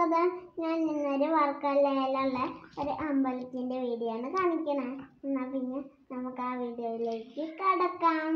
അതാ ഞാൻ ഇന്നൊരു വർക്കലയിലുള്ള ഒരു അമ്പലത്തിന്റെ വീഡിയോ ആണ് കാണിക്കണേ എന്നാ പിന്നെ നമുക്ക് ആ വീഡിയോയിലേക്ക് കടക്കാം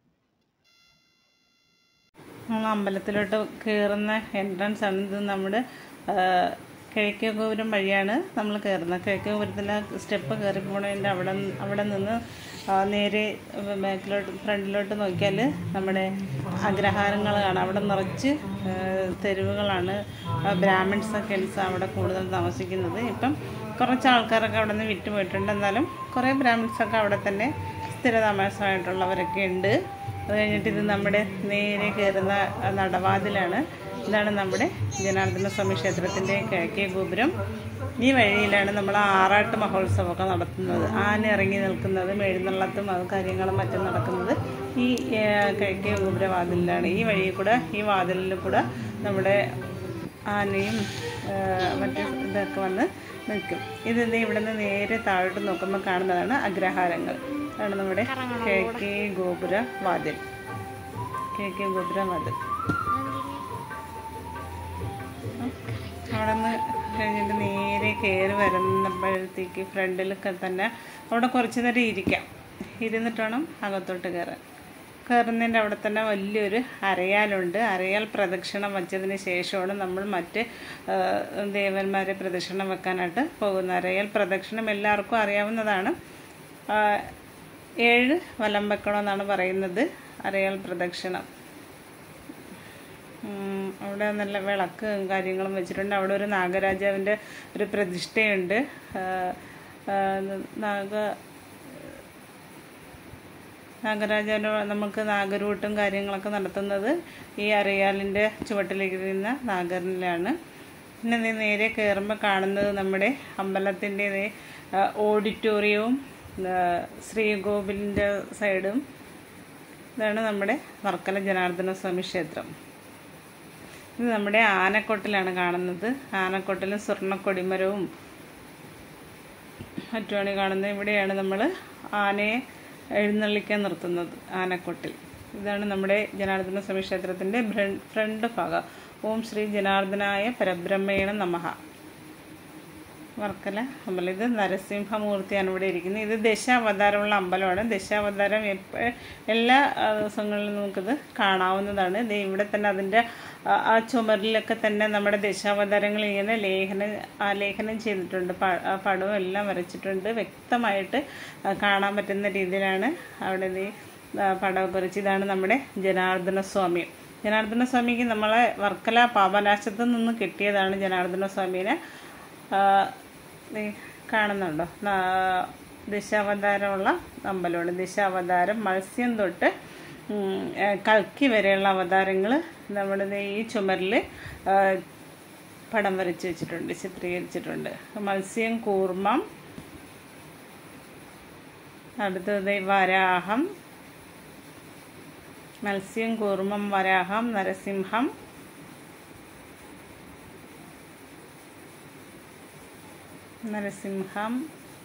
നമ്മൾ അമ്പലത്തിലോട്ട് കയറുന്ന എൻട്രൻസ് ആണ് ഇത് നമ്മുടെ ആ, കിഴക്കേ ഗോപുരം വഴിയാണ് നമ്മൾ കയറുന്നത് കിഴക്കേ ഗോപുരത്തിലെ സ്റ്റെപ്പ് കയറി പോണതിൻ്റെ അവിടെ നി- അവിടെ നിന്ന് ആ, നേരെ ബാക്കിലോട്ട് ഫ്രണ്ടിലോട്ട് നോക്കിയാൽ നമ്മുടെ അഗ്രഹാരങ്ങൾ കാണാം അവിടെ നിറച്ച് ആ, തെരുവുകളാണ് ബ്രാഹ്മിൺസൊക്കെയാണ് അവിടെ കൂടുതൽ താമസിക്കുന്നത് ഇപ്പം കുറച്ച് ആൾക്കാരൊക്കെ അവിടെ നിന്ന് വിറ്റ് പോയിട്ടുണ്ട് എന്നാലും കുറേ ബ്രാഹ്മിൺസൊക്കെ അവിടെ തന്നെ സ്ഥിരതാമസമായിട്ടുള്ളവരൊക്കെ ഉണ്ട് അത് കഴിഞ്ഞിട്ട് ഇത് നമ്മുടെ നേരെ കയറുന്ന ആ, നടവാതിലാണ് ഇതാണ് നമ്മുടെ ജനാർദ്ദന സ്വാമി ക്ഷേത്രത്തിൻ്റെ കിഴക്കേ ഗോപുരം ഈ വഴിയിലാണ് നമ്മൾ ആറാട്ട് മഹോത്സവമൊക്കെ നടത്തുന്നത് ആന ഇറങ്ങി നിൽക്കുന്നത് മെഴുന്നള്ളത്തും അത് കാര്യങ്ങളും മറ്റും നടക്കുന്നത് ഈ ആ, കിഴക്കേ ഗോപുരവാതിലിലാണ് ഈ വഴിയിൽ കൂടെ ഈ വാതിലിൽ കൂടെ നമ്മുടെ ആനയും ആ, മറ്റ് ഇതൊക്കെ വന്ന് നിൽക്കും ഇത് ദേ ഇവിടെ നിന്ന് നേരെ താഴോട്ട് നോക്കുമ്പോൾ കാണുന്നതാണ് അഗ്രഹാരങ്ങൾ അതാണ് നമ്മുടെ കിഴക്കേ ഗോപുര വാതിൽ കിഴക്കേ ഗോപുര വാതിൽ അവിടെ നിന്ന് കഴിഞ്ഞിട്ട് നേരെ കയറി വരുന്നപ്പോഴത്തേക്ക് ഫ്രണ്ടിലൊക്കെ തന്നെ അവിടെ കുറച്ച് നേരം ഇരിക്കാം ഇരുന്നിട്ട് വേണം അകത്തോട്ട് കയറാൻ കയറുന്നതിൻ്റെ അവിടെ തന്നെ വലിയൊരു അരയാലുണ്ട് അരയാൽ പ്രദക്ഷിണം വച്ചതിന് ശേഷമാണ് നമ്മൾ മറ്റ് ആ, ദേവന്മാരെ പ്രദക്ഷിണം വെക്കാനായിട്ട് പോകുന്നത് അരയാൽ പ്രദക്ഷിണം എല്ലാവർക്കും അറിയാവുന്നതാണ് ആ, ഏഴ് വലം വെക്കണമെന്നാണ് പറയുന്നത് അരയാൽ പ്രദക്ഷിണം ഉം, അവിടെ നല്ല വിളക്കും കാര്യങ്ങളും വെച്ചിട്ടുണ്ട് അവിടെ ഒരു നാഗരാജാവിൻ്റെ ഒരു പ്രതിഷ്ഠയുണ്ട് ആ, ആ, നാഗ നാഗരാജാവിൻ്റെ നമുക്ക് നാഗരൂട്ടും കാര്യങ്ങളൊക്കെ നടത്തുന്നത് ഈ അരയാലിൻ്റെ ചുവട്ടിലിരിക്കുന്ന നാഗരനിലാണ് പിന്നെ ദേ നേരെ കയറുമ്പോൾ കാണുന്നത് നമ്മുടെ അമ്പലത്തിൻ്റെ ദേ, ആ, ഓഡിറ്റോറിയവും ആ, ശ്രീകോവിലിൻ്റെ സൈഡും ഇതാണ് നമ്മുടെ വർക്കല ജനാർദ്ദന സ്വാമി ക്ഷേത്രം ഇത് നമ്മുടെ ആനക്കൊട്ടിലാണ് കാണുന്നത് ആനക്കൊട്ടിലും സ്വർണ്ണക്കൊടിമരവും മറ്റുമാണ് കാണുന്നത് ഇവിടെയാണ് നമ്മൾ ആനയെ എഴുന്നള്ളിക്കാൻ നിർത്തുന്നത് ആനക്കൊട്ടിൽ ഇതാണ് നമ്മുടെ ജനാർദ്ദന സ്വാമി ക്ഷേത്രത്തിൻ്റെ ഫ്രണ്ട് ഭാഗം ഓം ശ്രീ ജനാർദ്ദനായ പരബ്രഹ്മേണ നമഃ വർക്കല അമ്പലം ഇത് നരസിംഹമൂർത്തിയാണ് ഇവിടെ ഇരിക്കുന്നത് ഇത് ദശാവതാരമുള്ള അമ്പലമാണ് ദശാവതാരം എപ്പ എല്ലാ ആ, ദിവസങ്ങളിലും നമുക്കിത് കാണാവുന്നതാണ് ഇത് ഇവിടെ തന്നെ അതിൻ്റെ ആ, ആ ചുമരിലൊക്കെ തന്നെ നമ്മുടെ ദശാവതാരങ്ങൾ ഇങ്ങനെ ലേഖനം ആലേഖനം ചെയ്തിട്ടുണ്ട് പ- ആ പടവും എല്ലാം വരച്ചിട്ടുണ്ട് വ്യക്തമായിട്ട് ആ, കാണാൻ പറ്റുന്ന രീതിയിലാണ് അവിടെ ഈ ആ, പടമൊക്കെ വരച്ച് ഇതാണ് നമ്മുടെ ജനാർദ്ദന സ്വാമി ജനാർദ്ദന സ്വാമിക്ക് നമ്മളെ വർക്കല പാപനാശത്ത് നിന്ന് കിട്ടിയതാണ് ജനാർദ്ദന സ്വാമീനെ ആ, ദേ കാണുന്നുണ്ടോ നാ- ദശാവതാരമുള്ള അമ്പലമാണ് ദശാവതാരം മത്സ്യം തൊട്ട് ഉം, ഏ, കൽക്കി വരെയുള്ള അവതാരങ്ങൾ നമ്മുടെ ദേ ഈ ചുമരിൽ പടം വരച്ച് വെച്ചിട്ടുണ്ട് ചിത്രീകരിച്ചിട്ടുണ്ട് മത്സ്യം കൂർമ്മം അടുത്തത് ദേ വരാഹം മത്സ്യം കൂർമ്മം വരാഹം നരസിംഹം നരസിംഹം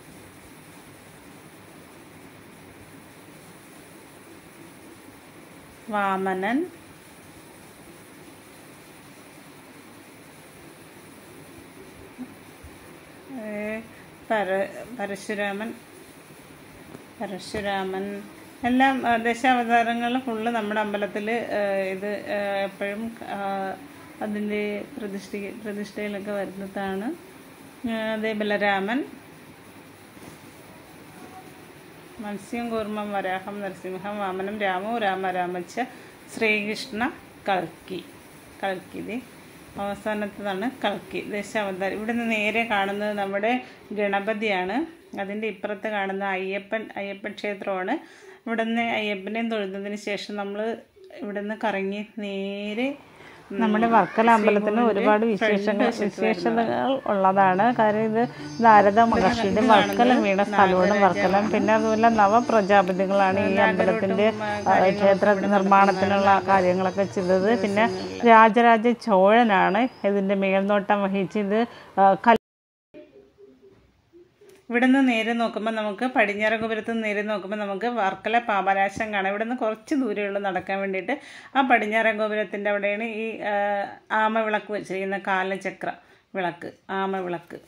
വാമനൻ ഏ, പര പരശുരാമൻ പരശുരാമൻ എല്ലാം ആ, ദശാവതാരങ്ങൾ ഫുള്ള് നമ്മുടെ അമ്പലത്തിൽ ഇത് ആ, എപ്പോഴും ആ, അതിൻ്റെ പ്രതിഷ്ഠ പ്രതിഷ്ഠയിലൊക്കെ വരുന്നതാണ് ആ, അതേ ബലരാമൻ മത്സ്യം കൂർമ്മം വരാഹം നരസിംഹം വാമനം രാമോ രാമ രാമച്ച ശ്രീകൃഷ്ണ കൽക്കി കൽക്കി ഇത് അവസാനത്തതാണ് കൽക്കി ദശാവതാരം ഇവിടെ നിന്ന് നേരെ കാണുന്നത് നമ്മുടെ ഗണപതിയാണ് അതിൻ്റെ ഇപ്പുറത്ത് കാണുന്ന അയ്യപ്പൻ അയ്യപ്പൻ ക്ഷേത്രമാണ് ഇവിടെ നിന്ന് അയ്യപ്പനെയും തൊഴുന്നതിന് ശേഷം നമ്മൾ ഇവിടെ നിന്ന് കറങ്ങി നേരെ നമ്മുടെ വർക്കല അമ്പലത്തിന് ഒരുപാട് വിശേഷങ്ങൾ വിശേഷതകൾ ഉള്ളതാണ് കാര്യം ഇത് നാരദ മഹർഷിയുടെ വർക്കല വീണ സ്ഥലമാണ് വർക്കലം പിന്നെ അതുപോലെ നവപ്രജാപതികളാണ് ഈ അമ്പലത്തിന്റെ ആ, ക്ഷേത്ര നിർമ്മാണത്തിനുള്ള കാര്യങ്ങളൊക്കെ ചെയ്തത് പിന്നെ രാജരാജ ചോഴനാണ് ഇതിന്റെ മേൽനോട്ടം വഹിച്ചത് ആ, കൽ ഇവിടെ നിന്ന് നേരെ നോക്കുമ്പോൾ നമുക്ക് പടിഞ്ഞാറ് ഗോപുരത്ത് നിന്ന് നേരെ നോക്കുമ്പോൾ നമുക്ക് വർക്കല പാപനാശം കാണാം ഇവിടെ നിന്ന് കുറച്ച് ദൂരമുള്ളൂ നടക്കാൻ വേണ്ടിയിട്ട് ആ പടിഞ്ഞാറ് ഗോപുരത്തിൻ്റെ അവിടെയാണ് ഈ ആ, ആമവിളക്ക് വെച്ചിരിക്കുന്ന കാലചക്രം വിളക്ക് ആമ വിളക്ക്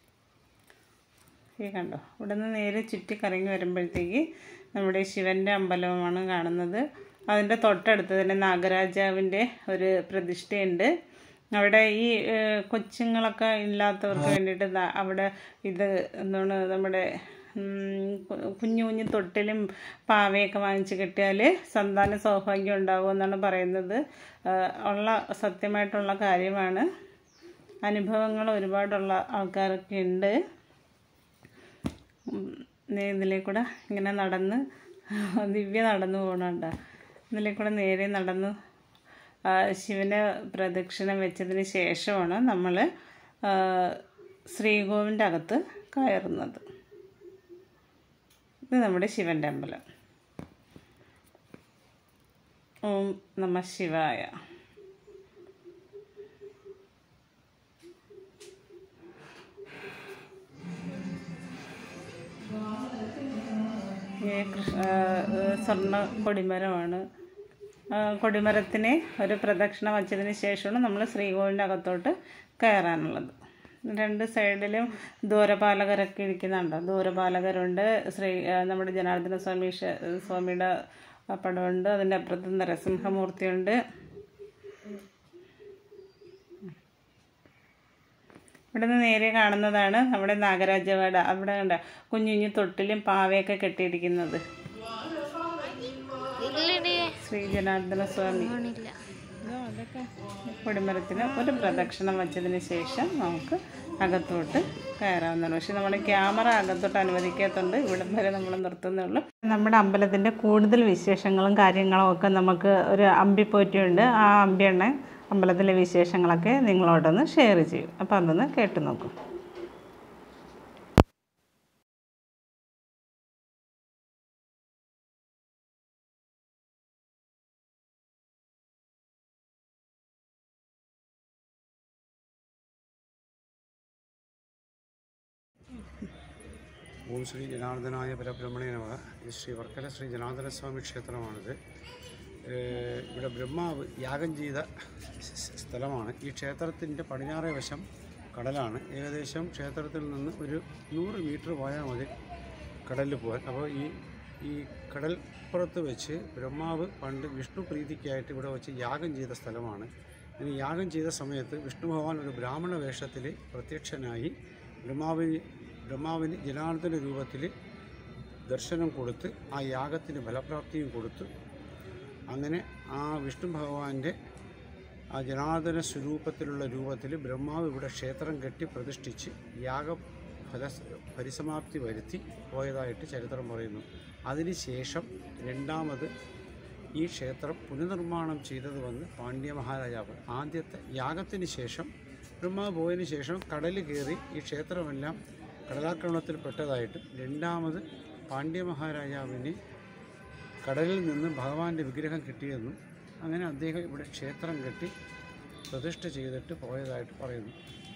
ഈ കണ്ടോ ഇവിടെ നിന്ന് നേരെ ചുറ്റി കറങ്ങി വരുമ്പോഴത്തേക്ക് നമ്മുടെ ശിവൻ്റെ അമ്പലമാണ് കാണുന്നത് അതിൻ്റെ തൊട്ടടുത്ത് തന്നെ നാഗരാജാവിൻ്റെ ഒരു പ്രതിഷ്ഠയുണ്ട് അവിടെ ഈ ഏഹ്, കൊച്ചുങ്ങളൊക്കെ ഇല്ലാത്തവർക്ക് വേണ്ടിയിട്ട് ദാ അവിടെ ഇത് എന്താണ് നമ്മുടെ ഉം, കു- കുഞ്ഞു കുഞ്ഞു തൊട്ടിലും പാവയൊക്കെ വാങ്ങിച്ച് കിട്ടിയാൽ സന്താന സൗഭാഗ്യം ഉണ്ടാകും എന്നാണ് പറയുന്നത് ഏഹ്, ഉള്ള സത്യമായിട്ടുള്ള കാര്യമാണ് അനുഭവങ്ങൾ ഒരുപാടുള്ള ആൾക്കാരൊക്കെ ഉണ്ട് ഉം, ദേ ഇതിലേ കൂടെ ഇങ്ങനെ നടന്ന് ദിവ്യ നടന്നു പോകണുണ്ട് ഇതിലേ കൂടെ നേരെ നടന്ന് ആ, ശിവനെ പ്രദക്ഷിണം വെച്ചതിന് ശേഷമാണ് നമ്മൾ ശ്രീകോവിൻ്റെ അകത്ത് കയറുന്നത് ഇത് നമ്മുടെ ശിവൻ്റെ അമ്പലം ഓം നമ ശിവായ ഈ കൃഷ്ണ സ്വർണ്ണ കൊടിമരമാണ് ആ, കൊടിമരത്തിന് ഒരു പ്രദക്ഷിണം വച്ചതിന് ശേഷമാണ് നമ്മൾ ശ്രീകോവിലിൻ്റെ അകത്തോട്ട് കയറാനുള്ളത് രണ്ട് സൈഡിലും ദൂരപാലകരൊക്കെ ഇരിക്കുന്നുണ്ട് ദൂരപാലകരുണ്ട് ശ്രീ ആ, നമ്മുടെ ജനാർദ്ദന സ്വാമി ക്ഷേ- സ്വാമിയുടെ പടമുണ്ട് അതിൻ്റെ അപ്പുറത്ത് നരസിംഹമൂർത്തിയുണ്ട് ഇവിടെ നിന്ന് നേരെ കാണുന്നതാണ് നമ്മുടെ നാഗരാജവാട അവിടെ ഉണ്ട് കുഞ്ഞു കുഞ്ഞു തൊട്ടിലും പാവയൊക്കെ കെട്ടിയിരിക്കുന്നത് ഇല്ലടി ശ്രീ ജനാർദ്ദന സ്വാമി കാണില്ല കൊടിമരത്തിന് ഒരു പ്രദക്ഷിണം വച്ചതിന് ശേഷം നമുക്ക് അകത്തോട്ട് കയറാവുന്നതാണ് പക്ഷെ നമ്മുടെ ക്യാമറ അകത്തോട്ട് അനുവദിക്കാത്തതുകൊണ്ട് ഇവിടം വരെ നമ്മൾ നിർത്തുന്നേ ഉള്ളൂ നമ്മുടെ അമ്പലത്തിൻ്റെ കൂടുതൽ വിശേഷങ്ങളും കാര്യങ്ങളും ഒക്കെ നമുക്ക് ഒരു അമ്പിപ്പോറ്റിയുണ്ട് ആ അമ്പിയണ്ണ അമ്പലത്തിലെ വിശേഷങ്ങളൊക്കെ നിങ്ങളോടൊന്ന് ഷെയർ ചെയ്യും അപ്പോൾ അതൊന്ന് കേട്ടു നോക്കൂ ഓം ശ്രീ ജനാർദ്ദനായ പരബ്രഹ്മണേ നമ ഇത് ശ്രീ വർക്കല ശ്രീ ജനാർദ്ദന സ്വാമി ക്ഷേത്രമാണിത് ഏഹ് ഇവിടെ ബ്രഹ്മാവ് യാഗം ചെയ്ത സ് സ് സ്ഥലമാണ് ഈ ക്ഷേത്രത്തിൻ്റെ പടിഞ്ഞാറേ വശം കടലാണ് ഏകദേശം ക്ഷേത്രത്തിൽ നിന്ന് ഒരു നൂറ് മീറ്റർ പോയാൽ മതി കടലിൽ പോകാൻ അപ്പോൾ ഈ ഈ കടൽപ്പുറത്ത് വെച്ച് ബ്രഹ്മാവ് പണ്ട് വിഷ്ണു പ്രീതിക്കായിട്ട് ഇവിടെ വെച്ച് യാഗം ചെയ്ത സ്ഥലമാണ് ഇനി യാഗം ചെയ്ത സമയത്ത് വിഷ്ണു ഭഗവാൻ ഒരു ബ്രാഹ്മണ വേഷത്തിൽ പ്രത്യക്ഷനായി ബ്രഹ്മാവിന് ബ്രഹ്മാവിന് ജനാർദ്ദന രൂപത്തിൽ ദർശനം കൊടുത്ത് ആ യാഗത്തിന് ഫലപ്രാപ്തിയും കൊടുത്തു അങ്ങനെ ആ വിഷ്ണു ഭഗവാന്റെ ആ ജനാർദ്ദന സ്വരൂപത്തിലുള്ള രൂപത്തിൽ ബ്രഹ്മാവ് ഇവിടെ ക്ഷേത്രം കെട്ടി പ്രതിഷ്ഠിച്ച് യാഗ ഫല പരിസമാപ്തി വരുത്തി പോയതായിട്ട് ചരിത്രം പറയുന്നു അതിനുശേഷം രണ്ടാമത് ഈ ക്ഷേത്രം പുനർനിർമ്മാണം ചെയ്തത് വന്ന് പാണ്ഡ്യ മഹാരാജാവ് ആദ്യത്തെ യാഗത്തിന് ശേഷം ബ്രഹ്മാവ് പോയതിനു ശേഷം കടൽ കയറി ഈ ക്ഷേത്രമെല്ലാം കടലാക്രമണത്തിൽ പെട്ടതായിട്ടും രണ്ടാമത് പാണ്ഡ്യ മഹാരാജാവിന് കടലിൽ നിന്ന് ഭഗവാന്റെ വിഗ്രഹം കിട്ടിയെന്നും അങ്ങനെ അദ്ദേഹം ഇവിടെ ക്ഷേത്രം കെട്ടി പ്രതിഷ്ഠ ചെയ്തിട്ട് പോയതായിട്ട് പറയുന്നു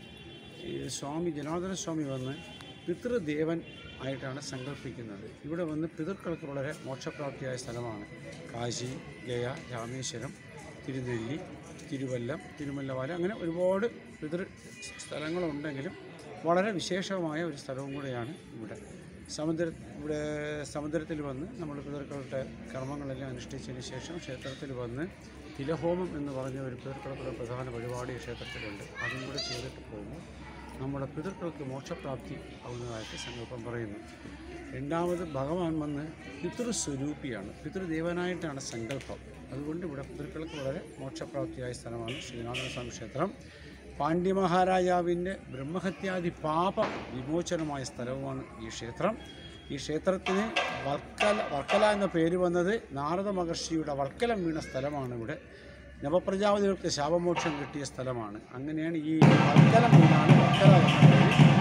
ഈ സ്വാമി ജനാർദ്ദന സ്വാമി വന്ന് പിതൃദേവൻ ആയിട്ടാണ് സങ്കല്പിക്കുന്നത് ഇവിടെ വന്ന് പിതൃക്കൾക്ക് വളരെ മോക്ഷപ്രാപ്തിയായ സ്ഥലമാണ് കാശി ഗയ രാമേശ്വരം തിരുനെല്ലി തിരുവല്ലം തിരുമല്ലവാല അങ്ങനെ ഒരുപാട് പിതൃ സ്ഥലങ്ങളുണ്ടെങ്കിലും വളരെ വിശേഷമായ ഒരു സ്ഥലവും കൂടെയാണ് ഇവിടെ സമുദ്ര ഇവിടെ സമുദ്രത്തിൽ വന്ന് നമ്മൾ പിതൃക്കളുടെ കർമ്മങ്ങളെല്ലാം അനുഷ്ഠിച്ചതിന് ശേഷം ക്ഷേത്രത്തിൽ വന്ന് തിലഹോമം എന്ന് പറഞ്ഞ ഒരു പിതൃക്കളുടെ പ്രധാന വഴിപാട് ഈ ക്ഷേത്രത്തിലുണ്ട് അതും കൂടെ ചെയ്തിട്ട് പോകുമ്പോൾ നമ്മുടെ പിതൃക്കൾക്ക് മോക്ഷപ്രാപ്തി ആവുന്നതായിട്ട് സങ്കല്പം പറയുന്നു രണ്ടാമത് ഭഗവാൻ വന്ന് പിതൃസ്വരൂപിയാണ് പിതൃദേവനായിട്ടാണ് സങ്കല്പം അതുകൊണ്ട് ഇവിടെ പിതൃക്കൾക്ക് വളരെ മോക്ഷപ്രാപ്തിയായ സ്ഥലമാണ് ശ്രീനാഥ സ്വാമി ക്ഷേത്രം പാണ്ഡ്യ മഹാരാജാവിൻ്റെ ബ്രഹ്മഹത്യാദി പാപ വിമോചനമായ സ്ഥലവുമാണ് ഈ ക്ഷേത്രം ഈ ക്ഷേത്രത്തിന് വർക്കല വർക്കല എന്ന പേര് വന്നത് നാരദ മഹർഷിയുടെ വർക്കലം വീണ സ്ഥലമാണ് ഇവിടെ നവപ്രജാപതികൾക്ക് ശാപമോക്ഷം കിട്ടിയ സ്ഥലമാണ് അങ്ങനെയാണ് ഈ വർക്കലം വീണാണ് വർക്കല എന്ന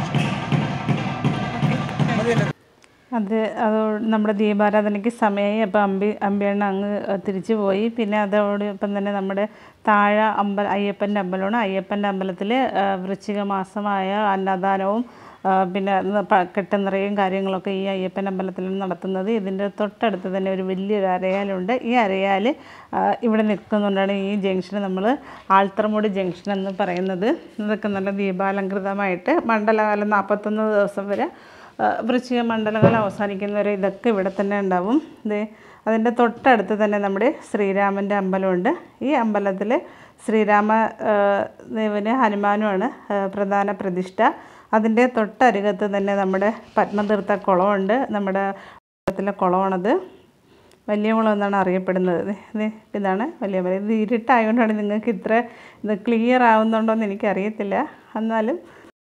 പേര് മതിയല്ലേ? അത് അത് നമ്മുടെ ദീപാരാധനയ്ക്ക് സമയമായി അപ്പോൾ അമ്പി അമ്പിയണ്ണ അങ്ങ് തിരിച്ചു പോയി പിന്നെ അതോടൊപ്പം തന്നെ നമ്മുടെ താഴെ അമ്പ അയ്യപ്പൻ്റെ അമ്പലമാണ് അയ്യപ്പൻ്റെ അമ്പലത്തിൽ വൃശ്ചിക മാസമായ അന്നദാനവും ആ, പിന്നെ ന- പ- കെട്ടുനിറയും കാര്യങ്ങളൊക്കെ ഈ അയ്യപ്പൻ അമ്പലത്തിൽ നടത്തുന്നത് ഇതിൻ്റെ തൊട്ടടുത്ത് തന്നെ ഒരു വലിയൊരു അരയാലുണ്ട് ഈ അരയാൽ ഇവിടെ നിൽക്കുന്നുണ്ടാണ് ഈ ജംഗ്ഷൻ നമ്മൾ ആൾത്തറമൂട് ജംഗ്ഷൻ എന്ന് പറയുന്നത് ഇതൊക്കെ നല്ല ദീപാലങ്കൃതമായിട്ട് മണ്ഡലകാലം നാൽപ്പത്തൊന്ന് ദിവസം വരെ ആ, വൃശ്ചിക മണ്ഡലകാലം അവസാനിക്കുന്നവരെ ഇതൊക്കെ ഇവിടെ തന്നെ ഉണ്ടാവും ഇത് അതിൻ്റെ തൊട്ടടുത്ത് തന്നെ നമ്മുടെ ശ്രീരാമൻ്റെ അമ്പലമുണ്ട് ഈ അമ്പലത്തിൽ ശ്രീരാമ ആ, ദേവന് ഹനുമാനുമാണ് ആ, പ്രധാന പ്രതിഷ്ഠ അതിൻ്റെ തൊട്ടരികത്ത് തന്നെ നമ്മുടെ പത്മതീർത്ഥ കുളമുണ്ട് നമ്മുടെ അമ്പലത്തിലെ കുളമാണത് വലിയ കുളം എന്നാണ് അറിയപ്പെടുന്നത് ദേ, ദേ, ഇതാണ് വലിയ കുളം ഇത് ഇരുട്ടായതുകൊണ്ടാണ് നിങ്ങൾക്ക് ഇത്ര ഇത് ക്ലിയർ ആവുന്നുണ്ടോ എന്ന് എനിക്കറിയത്തില്ല എന്നാലും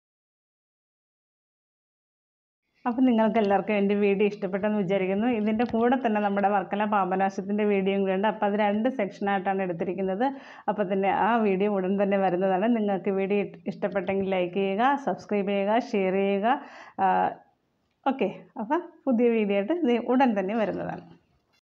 അപ്പം നിങ്ങൾക്ക് എല്ലാവർക്കും എൻ്റെ വീഡിയോ ഇഷ്ടപ്പെട്ടെന്ന് വിചാരിക്കുന്നു ഇതിൻ്റെ കൂടെ തന്നെ നമ്മുടെ വർക്കല പാപനാശത്തിൻ്റെ വീഡിയോയും കൂടെ ഉണ്ട് അപ്പോൾ അത് രണ്ട് സെക്ഷനായിട്ടാണ് എടുത്തിരിക്കുന്നത് അപ്പോൾ തന്നെ ആ വീഡിയോ ഉടൻ തന്നെ വരുന്നതാണ് നിങ്ങൾക്ക് വീഡിയോ ഇഷ്ടപ്പെട്ടെങ്കിൽ ലൈക്ക് ചെയ്യുക സബ്സ്ക്രൈബ് ചെയ്യുക ഷെയർ ചെയ്യുക ഓക്കെ അപ്പം പുതിയ വീഡിയോ ആയിട്ട് ഇത് ഉടൻ തന്നെ വരുന്നതാണ്